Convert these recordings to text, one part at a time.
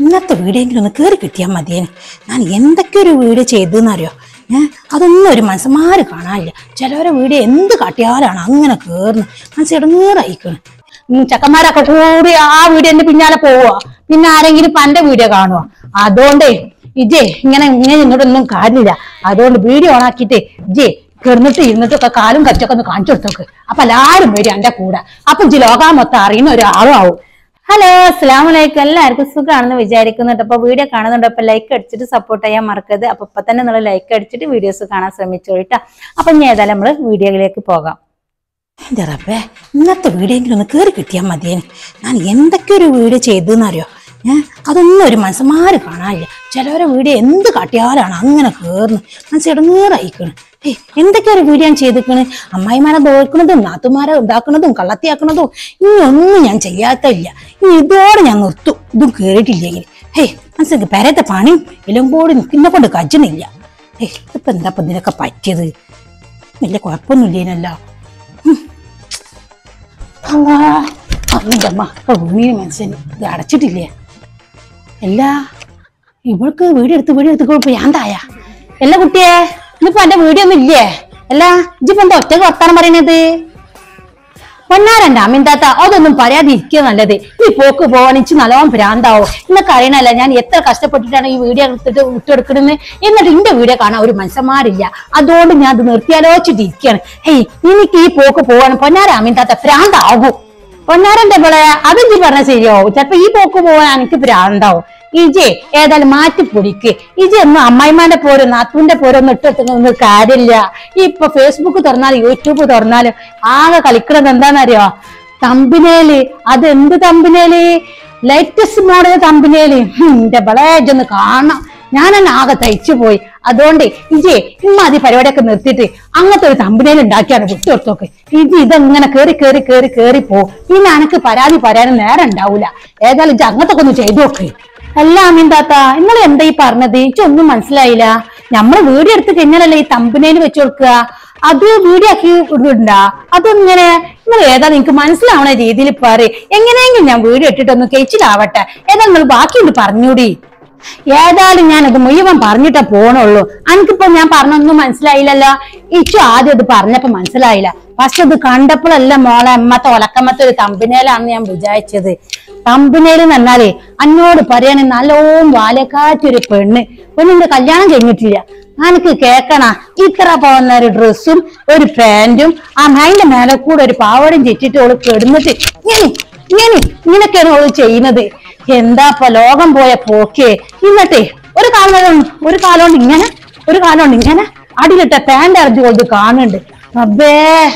ഇന്നത്തെ വീടെങ്കിലും ഒന്ന് കയറി കിട്ടിയാൽ മതിയേന് ഞാൻ എന്തൊക്കെ ഒരു വീട് ചെയ്തെന്നറിയോ ഏഹ് അതൊന്നും ഒരു മനസ്സന്മാര് കാണാനില്ല ചിലവരെ വീട് എന്ത് കാട്ടിയാലാണ് അങ്ങനെ കയറുന്നത് മനസ്സ് ഇടങ്ങേറായിക്കണ് ഉം, ചെക്കന്മാരൊക്കെ കൂടി ആ വീടിന്റെ പിന്നാലെ പോവുക പിന്നെ ആരെങ്കിലും പന്റെ വീഡിയോ കാണുക അതുകൊണ്ടേ ഇജേ ഇങ്ങനെ ഇങ്ങനെ നിന്നോടൊന്നും കാര്യമില്ല അതുകൊണ്ട് വീഡിയോ ഓണാക്കിയിട്ട് ഇജേ കിടന്നിട്ട് ഇരുന്നിട്ടൊക്കെ കാലും കച്ചൊക്കെ ഒന്ന് കാണിച്ചു കൊടുത്തോക്ക് അപ്പൊ എല്ലാരും വരും എന്റെ കൂടെ അപ്പൊ ഇജ് ലോകം മൊത്തം അറിയുന്ന ഒരാളും ആവും ഹലോ അസ്സാം വലൈക്കും എല്ലാവർക്കും സുഖമാണെന്ന് വിചാരിക്കുന്നുണ്ട് അപ്പൊ വീഡിയോ കാണുന്നുണ്ട് അപ്പൊ ലൈക്ക് അടിച്ചിട്ട് സപ്പോർട്ട് ചെയ്യാൻ മറക്കരുത് അപ്പൊ ഇപ്പൊ തന്നെ നിങ്ങൾ ലൈക്ക് അടിച്ചിട്ട് വീഡിയോസ് കാണാൻ ശ്രമിച്ചോളിട്ടാ അപ്പൊ ഇനി ഏതായാലും നമ്മള് വീഡിയോയിലേക്ക് പോകാം എന്റെ റബ്ബേ ഇന്നത്തെ വീടെങ്കിലും ഒന്ന് കയറി കിട്ടിയാൽ മതിയേന് ഞാൻ എന്തൊക്കെ ഒരു വീട് ചെയ്തെന്നറിയോ ഏഹ് അതൊന്നും ഒരു മനസ്സന്മാര് കാണാനില്ല ചിലവരെ വീട് എന്ത് കാട്ടിയാലാണ് അങ്ങനെ കയറുന്നത് മനസ്സ് ഇടങ്ങേറായിക്കണ് ഏയ് എന്തൊക്കെ ഒരു വീട് ഞാൻ ചെയ്തിക്കണ് അമ്മായിമാരെ ദോൽക്കുന്നതും നാത്തുമാരെ ഉണ്ടാക്കുന്നതും കള്ളത്തിയാക്കുന്നതും ഇനി ഒന്നും ഞാൻ ചെയ്യാത്തില്ല ഇനി ഇതോടെ ഞാൻ നിർത്തും ഇതും കേറിയിട്ടില്ലെങ്കിൽ ഹേയ് മനസ്സിലേക്ക് പെരത്തെ പണിയും എല്ലാം കൂടി നിൽക്കുന്ന കൊണ്ട് കജ്ജണില്ല ഏയ് ഇപ്പൊ എന്താ ഇപ്പൊ ഇതിനൊക്കെ പറ്റിയത് വലിയ കുഴപ്പമൊന്നുമില്ലേനല്ലോ അല്ലാ അമ്മൻ്റെ അമ്മ ഇപ്പൊ ഭൂമിയിൽ മനുഷ്യൻ ഇത് അടച്ചിട്ടില്ലേ അല്ല ഇവൾക്ക് വീടെടുത്ത് വീടെടുത്ത് ഇപ്പൊ ഞാന്തായ അല്ല കുട്ടിയെ ഇന്നിപ്പോ എന്റെ വീടിയൊന്നും ഇല്ലേ അല്ല ഇജിപ്പോ എന്താ ഒറ്റക്ക് വർത്താനം പറയണത് പൊന്നാരണ്ട അമ്മിന്താത്ത അതൊന്നും പറയാതിരിക്കുക നല്ലത് ഈ പോക്ക് പോവാൻ ഇച്ച് നല്ലോണം ഭ്രാന്താവോ എന്നൊക്കെ അറിയണല്ല ഞാൻ എത്ര കഷ്ടപ്പെട്ടിട്ടാണ് ഈ വീഡിയോ എടുത്തിട്ട് വിട്ടെടുക്കണെന്ന് എന്നിട്ട് എന്റെ വീഡിയോ കാണാൻ ഒരു മനുഷ്യന്മാരില്ല അതുകൊണ്ട് ഞാൻ അത് നിർത്തിയാലോചിച്ചിട്ടിരിക്കുകയാണ് ഹേയ് എനിക്ക് ഈ പോക്ക് പോവാൻ പൊന്നാര അമ്മിന്താത്ത ഭ്രാന്താകും പൊന്നാരന്റെ ഇവിടെ അതിഞ്ചി പറഞ്ഞ ശരിയാവും ചിലപ്പോ ഈ പോക്ക് പോവാൻ എനിക്ക് ഭ്രാന്താവും ഇജെ ഏതായാലും മാറ്റി പൊടിക്ക് ഇജ ഒന്നും അമ്മായിമാന്റെ പോരോ നാത്തുവിന്റെ പോരോ ഒന്നും ഇട്ടെത്തുന്ന കാര്യമില്ല ഈ ഇപ്പൊ ഫേസ്ബുക്ക് തുറന്നാലും യൂട്യൂബ് തുറന്നാലും ആകെ കളിക്കണത് എന്താണെന്നറിയോ തമ്പിനേല് അത് എന്ത് തമ്പിനേല് ലേറ്റസ്റ്റ് മോഡൽ തമ്പിനേല് എന്റെ ബളേജൊന്ന് കാണണം ഞാൻ തന്നെ ആകെ തയ്ച്ചു പോയി അതുകൊണ്ട് ഇജേ ഇമ്മാതി പരിപാടിയൊക്കെ നിർത്തിയിട്ട് അങ്ങനത്തെ ഒരു തമ്പിനേൽ ഉണ്ടാക്കിയാണ് വിട്ടുകൊടുത്തോക്ക് ഇജി ഇതെങ്ങനെ കേറി കേറി കേറി കേറി പോ പിന്നെ അനക്ക് പരാതി പറയാനും നേരം ഉണ്ടാവൂല ഏതായാലും ഇജ് അങ്ങനത്തെ ഒന്ന് ചെയ്തു നോക്ക് അല്ല അമീൻ താത്ത നിങ്ങൾ എന്താ ഈ പറഞ്ഞത് എനിക്കൊന്നും മനസ്സിലായില്ല നമ്മള് വീഡിയോ എടുത്ത് കഴിഞ്ഞാലല്ലേ ഈ തമ്പനയിൽ വെച്ച് കൊടുക്കുക അത് വീഡിയോ ആക്കി ഇടുന്നുണ്ടാ അതെങ്ങനെ നിങ്ങൾ ഏതാ നിങ്ങക്ക് മനസ്സിലാവണ രീതിയിൽ പറ എങ്ങനെയെങ്കിലും ഞാൻ വീഡിയോ ഇട്ടിട്ടൊന്ന് കഴിച്ചിലാവട്ടെ ഏതാ നിങ്ങൾ ബാക്കിയുണ്ട് പറഞ്ഞൂടി ഏതായാലും ഞാൻ അത് മുഴുവൻ പറഞ്ഞിട്ടേ പോണുള്ളൂ എനിക്കിപ്പോ ഞാൻ പറഞ്ഞൊന്നും മനസ്സിലായില്ലല്ലോ ഇച്ചു ആദ്യം അത് പറഞ്ഞപ്പോ മനസ്സിലായില്ല പക്ഷെ അത് കണ്ടപ്പോഴല്ല മോളെ അമ്മത്തെ ഒലക്കമ്മത്തെ ഒരു തമ്പിനേലാണെന്ന് ഞാൻ വിചാരിച്ചത് തമ്പിനേല് എന്ന് പറഞ്ഞാലേ അന്നോട് പറയണേ നല്ലോം വാലക്കാറ്റൊരു പെണ്ണ് പെണ്ണിന്റെ കല്യാണം കഴിഞ്ഞിട്ടില്ല എനിക്ക് കേക്കണ ഇത്ര പോകുന്ന ഒരു ഡ്രസ്സും ഒരു പാന്റും ആ അതിന്റെ മേലെ കൂടെ ഒരു പാവടയും ചെറ്റിട്ട് ഓള് കെടുന്നിട്ട് ഇങ്ങനെ ഇങ്ങനെ ഇങ്ങനെയൊക്കെയാണ് ഓള് ചെയ്യുന്നത് എന്താ ഇപ്പൊ ലോകം പോയ പോക്കേ എന്നിട്ടേ ഒരു കാലം ഒരു കാലം കൊണ്ട് ഇങ്ങനെ ഒരു കാലം കൊണ്ട് ഇങ്ങനെ അടിയിലിട്ട പാന്റ് അരഞ്ഞു കൊണ്ട് കാണുന്നുണ്ട് അബ്ബേ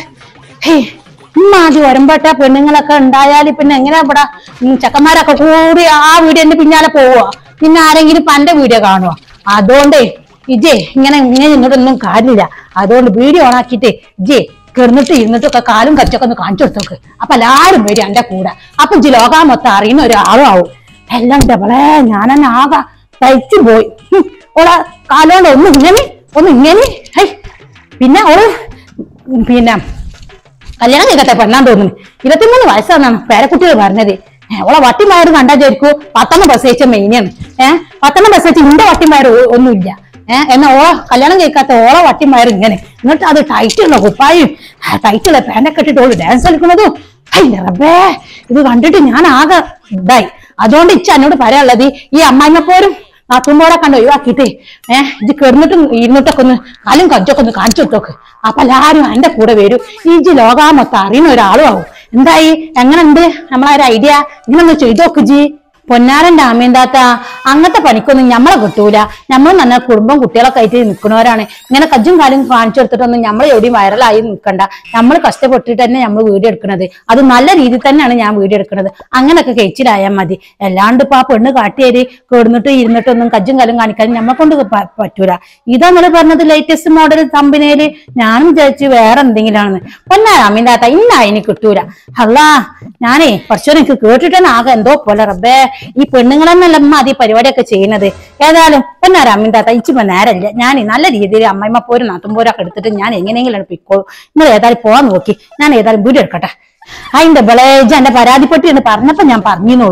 ഹേ ഇമ്മാതി വരുമ്പോട്ടെ പെണ്ണുങ്ങളൊക്കെ ഉണ്ടായാല് പിന്നെ എങ്ങനെ ഇവിടെ ഉം ചെക്കന്മാരൊക്കെ കൂടി ആ വീടിന്റെ പിന്നാലെ പോവുക പിന്നെ ആരെങ്കിലും പന്റെ വീഡിയോ കാണുക അതുകൊണ്ടേ ഇജേ ഇങ്ങനെ ഇങ്ങനെ നിന്നോടൊന്നും കാര്യമില്ല അതുകൊണ്ട് വീഡിയോ ഓണാക്കിയിട്ട് ഇജേ കിടന്നിട്ട് ഇരുന്നിട്ടൊക്കെ കാലും കച്ചൊക്കെ ഒന്ന് കാണിച്ചു കൊടുത്തോക്ക് അപ്പൊ എല്ലാരും വരും എന്റെ കൂടെ അപ്പൊ ഇജ് ലോകാ മൊത്തം അറിയുന്ന ഒരാളും ആവും എല്ലാം ഡബളേ ഞാൻ തന്നെ ആകാ തയ്ച്ചു പോയി ഹും, ഓളെ കാലോണ്ട് ഒന്ന് ഇങ്ങനെ ഒന്ന് ഇങ്ങനെ ഹൈ പിന്നെ ഓള് പിന്നെ കല്യാണം കഴിക്കട്ടെ പെണ്ണാൻ തോന്നുന്നു ഇരുപത്തിമൂന്ന് വയസ്സാണെന്നാണ് പേരക്കുട്ടികൾ പറഞ്ഞത് ഏ, ഓളെ വട്ടിമാര് കണ്ടാ ചോദിക്കൂ പത്തെണ്ണം പ്രസവിച്ച മെയിനാണ് ഏഹ് പത്തെണ്ണം പ്രസവിച്ച ഇന്റെ വട്ടിമാര് ഒന്നുമില്ല ഏഹ് എന്നാ ഓളെ കല്യാണം കഴിക്കാത്ത ഓളെ വട്ടിമാര് ഇങ്ങനെ എന്നിട്ട് അത് ടൈറ്റുള്ള കുപ്പായും ടൈറ്റുള്ള പാൻറ്റൊക്കെ ഇട്ടിട്ട് ഓള് ഡാൻസ് കളിക്കുന്നതും അയ്യ റബ്ബേ ഇത് കണ്ടിട്ട് ഞാൻ ആകെ ഇതായി അതുകൊണ്ട് ഇച്ച എന്നോട് പറയാനുള്ളത് ഈ അമ്മായിമ്മ പോരും നാത്തുമ്പോടെ കണ്ട് ഒഴിവാക്കിയിട്ടേ ഏഹ് ഇത് കിടന്നിട്ടും ഇരുന്നിട്ടൊക്കെ ഒന്ന് കാലും കജ്ജൊക്കെ ഒന്ന് കാണിച്ചു കൊടുത്തോക്ക് അപ്പൊ എല്ലാരും എന്റെ കൂടെ വരും ഈ ജി ലോകാമൊത്തം അറിയുന്ന ഒരാളും ആവും എന്തായി എങ്ങനെയുണ്ട് നമ്മളെ ഒരു ഐഡിയ ഇങ്ങനെ ഒന്ന് ചെയ്തു നോക്ക് ജി പൊന്നാരന്റെ ആമീന്താത്ത അങ്ങനത്തെ പണിക്കൊന്നും ഞമ്മളെ കിട്ടൂല നമ്മൾ നല്ല കുടുംബം കുട്ടികളൊക്കെ ആയിട്ട് നിൽക്കുന്നവരാണ് ഇങ്ങനെ കജ്ജും കാലും കാണിച്ചു കൊടുത്തിട്ടൊന്നും നമ്മൾ എവിടെയും വൈറലായി നിൽക്കണ്ട നമ്മൾ കഷ്ടപ്പെട്ടിട്ട് തന്നെ നമ്മൾ വീഡിയോ എടുക്കുന്നത് അത് നല്ല രീതിയിൽ തന്നെയാണ് ഞാൻ വീഡിയോ എടുക്കുന്നത് അങ്ങനെയൊക്കെ കഴിച്ചിലായാൽ മതി അല്ലാണ്ട് ഇപ്പൊ ആ പെണ്ണ് കാട്ടിയേരി കിടന്നിട്ട് ഇരുന്നിട്ടൊന്നും കജ്ജും കാലും കാണിക്കാൻ നമ്മളെ കൊണ്ട് പ- പറ്റൂല ഇതാ നമ്മൾ പറഞ്ഞത് ലേറ്റസ്റ്റ് മോഡൽ കമ്പനിയില് ഞാനും വിചാരിച്ചു വേറെ എന്തെങ്കിലാണെന്ന് പൊന്നാ അമീന്താത്ത ഇന്ന അതിന് കിട്ടൂല അല്ലാ ഞാനേ കുറച്ചു എനിക്ക് കേട്ടിട്ടാണ് ആകെ എന്തോ പോലെ റബ്ബേ ഈ പെണ്ണുങ്ങളെന്നല്ല അമ്മ ഈ പരിപാടിയൊക്കെ ചെയ്യുന്നത് ഏതായാലും പൊന്നാര അമ്മിന്താത്ത ഇച്ചിപ്പോ നേരമില്ല ഞാൻ നല്ല രീതിയിൽ അമ്മയമ്മ പോരും നാത്തുമ്പോരൊക്കെ എടുത്തിട്ട് ഞാൻ എങ്ങനെയെങ്കിലും പിക്കോളും നിങ്ങൾ ഏതായാലും പോവാൻ നോക്കി ഞാൻ ഏതായാലും വീഡിയോ എടുക്കട്ടെ അതിന്റെ ബളേജ് എന്റെ പരാതിപ്പെട്ടി എന്ന് പറഞ്ഞപ്പോ ഞാൻ പറഞ്ഞെന്നുള്ളൂ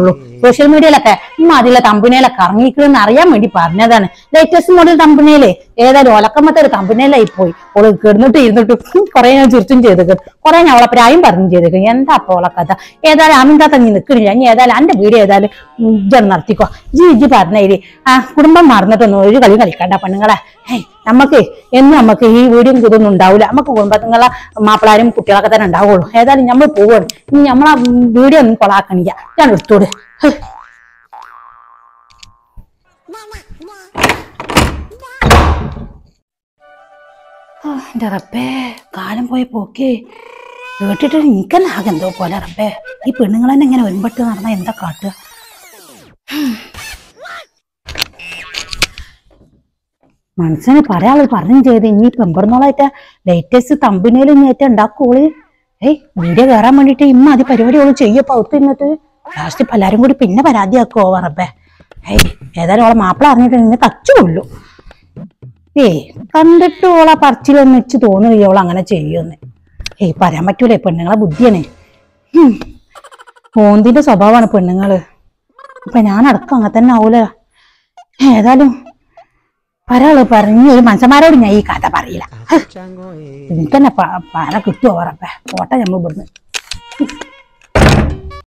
സോഷ്യൽ മീഡിയയിലൊക്കെ അതിലെ തമ്പനയിലൊക്കെ ഇറങ്ങിക്കണെന്ന് അറിയാൻ വേണ്ടി പറഞ്ഞതാണ് ലേറ്റസ്റ്റ് മോഡൽ തമ്പനയിലെ ഏതായാലും ഒലക്കമ്മത്തെ ഒരു തമ്പനയിലായി പോയി ഓള് കിടന്നിട്ട് ഇരുന്നിട്ട് കുറെ ഞാൻ ചിരിച്ചും ചെയ്തേക്കും കുറെ ഞാൻ അവളെ പ്രായം പറഞ്ഞു ചെയ്തേക്കും എന്താ അപ്പൊ ഓളെ കഥ ഏതായാലും അമിതാ തന്നെ നിൽക്കണില്ല ഇനി ഏതായാലും എന്റെ വീഡിയോ ഏതായാലും ഇജ്ജ് നടത്തിക്കോ ജി ഇജ്ജ് പറഞ്ഞേരി ആ കുടുംബം മറന്നിട്ടൊന്നും ഒരു കളി കളിക്കണ്ട പെണ്ണുങ്ങളെ ഹേയ് നമുക്ക് എന്നും നമുക്ക് ഈ വീടും ഇതൊന്നും ഉണ്ടാവില്ല നമുക്ക് കുടുംബത്തിങ്ങളെ മാപ്പിളാരും കുട്ടികളൊക്കെ തന്നെ ഉണ്ടാവുള്ളൂ ഏതായാലും നമ്മൾ പോവാണ് ഇനി നമ്മളെ വീഡിയോ ഒന്നും കൊളാക്കണില്ല ഞാൻ എടുത്തോട് ഹ്. ആ, എന്റെ റബ്ബേ കാലം പോയ പോക്കേ കേട്ടിട്ട് എനിക്കെന്നെ ആകെ എന്തോ പോലെ റബ്ബേ ഈ പെണ്ണുങ്ങൾ തന്നെ ഇങ്ങനെ ഒരുമ്പെട്ട് നടന്ന എന്താ കാട്ടുക മനസ്സിന് പറയാനുള്ളത് പറഞ്ഞു ചെയ്ത് ഇനി പെമ്പറന്നോളായിട്ട് ലേറ്റസ്റ്റ് തമ്പിനേൽ ഇനി ഏറ്റവും ഉണ്ടാക്കോള് ഏയ് വീഡിയോ കയറാൻ വേണ്ടിട്ട് ഇമ്മ അത് പരിപാടി ഓള് ചെയ്യപ്പോ ഒത്തു നിന്നിട്ട് ലാസ്റ്റ് ഇപ്പൊ എല്ലാരും കൂടി പിന്നെ പരാതിയാക്കുവോ റബ്ബേ ഏയ് ഏതായാലും ഓളെ മാപ്പിള അറിഞ്ഞിട്ട് നിന്നെ തച്ചു കൊള്ളു ഏയ് കണ്ടിട്ട് ഓളെ പറച്ചിലൊന്നും വെച്ച് തോന്നുന്നില്ല ഓൾ അങ്ങനെ ചെയ്യുമെന്ന് ഏയ് പറയാൻ പറ്റൂലേ പെണ്ണുങ്ങളെ ബുദ്ധിയാണ് ഉം. ഓന്തിന്റെ സ്വഭാവമാണ് പെണ്ണുങ്ങള് ഇപ്പൊ ഞാൻ അടക്കം അങ്ങനെ തന്നെ ആവൂല ഏതായാലും ഒരാള് പറഞ്ഞു ഒരു മനുഷ്യന്മാരോട് ഞാൻ ഈ കഥ പറയില്ല എനിക്കെന്നെ പ- പല കിട്ടുമോ പറപ്പേ പോട്ടെ നമ്മൾ ഇവിടുന്ന്